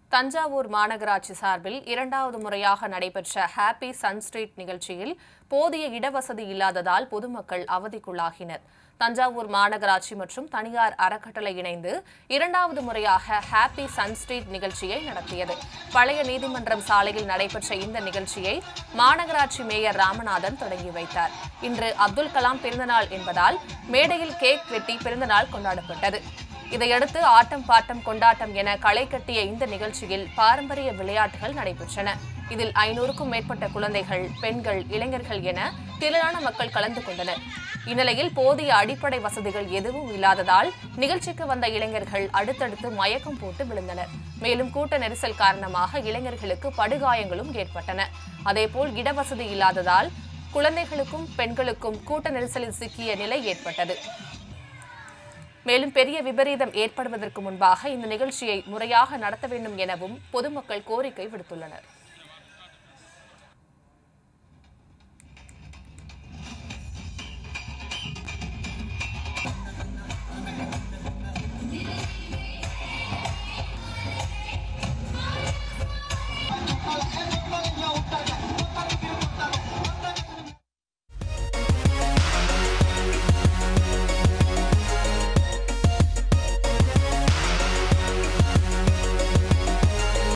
தஞ்சாவூர் மாநகராட்சி சார்பில் இரண்டாவது முறையாக நடைபெற்ற ஹாப்பி சன் ஸ்ட்ரீட் நிகழ்ச்சியில் போதிய இடவசதி இல்லாததால் பொதுமக்கள் அவதிக்குள்ளாகினர் தஞ்சாவூர் மாநகராட்சி மற்றும் தனியார் அறக்கட்டளை இணைந்து இரண்டாவது முறையாக ஹாப்பி சன் ஸ்ட்ரீட் நிகழ்ச்சியை நடத்தியது பழைய நீதிமன்றம் சாலையில் நடைபெற்ற இந்த நிகழ்ச்சியை மாநகராட்சி மேயர் ராமநாதன் தொடங்கி வைத்தார் இன்று அப்துல் கலாம் பிறந்தநாள் என்பதால் மேடையில் கேக் வெட்டி பிறந்தநாள் கொண்டாடப்பட்டது இதையடுத்து ஆட்டம் பாட்டம் கொண்டாட்டம் என களை கட்டிய இந்த நிகழ்ச்சியில் பாரம்பரிய விளையாட்டுகள் நடைபெற்றன இதில் ஐநூறுக்கும் மேற்பட்ட குழந்தைகள் பெண்கள் இளைஞர்கள் என திரளான மக்கள் கலந்து கொண்டனர் இந்நிலையில் போதிய அடிப்படை வசதிகள் எதுவும் இல்லாததால் நிகழ்ச்சிக்கு வந்த இளைஞர்கள் அடுத்தடுத்து மயக்கம் போட்டு விழுந்தனர் மேலும் கூட்ட நெரிசல் காரணமாக இளைஞர்களுக்கு படுகாயங்களும் ஏற்பட்டன அதேபோல் இடவசதி இல்லாததால் குழந்தைகளுக்கும் பெண்களுக்கும் கூட்ட நெரிசலில் சிக்கிய நிலை ஏற்பட்டது மேலும் பெரிய விபரீதம் ஏற்படுவதற்கு முன்பாக இந்த நிகழ்ச்சியை முறையாக நடத்த வேண்டும் எனவும் பொதுமக்கள் கோரிக்கை விடுத்துள்ளனர்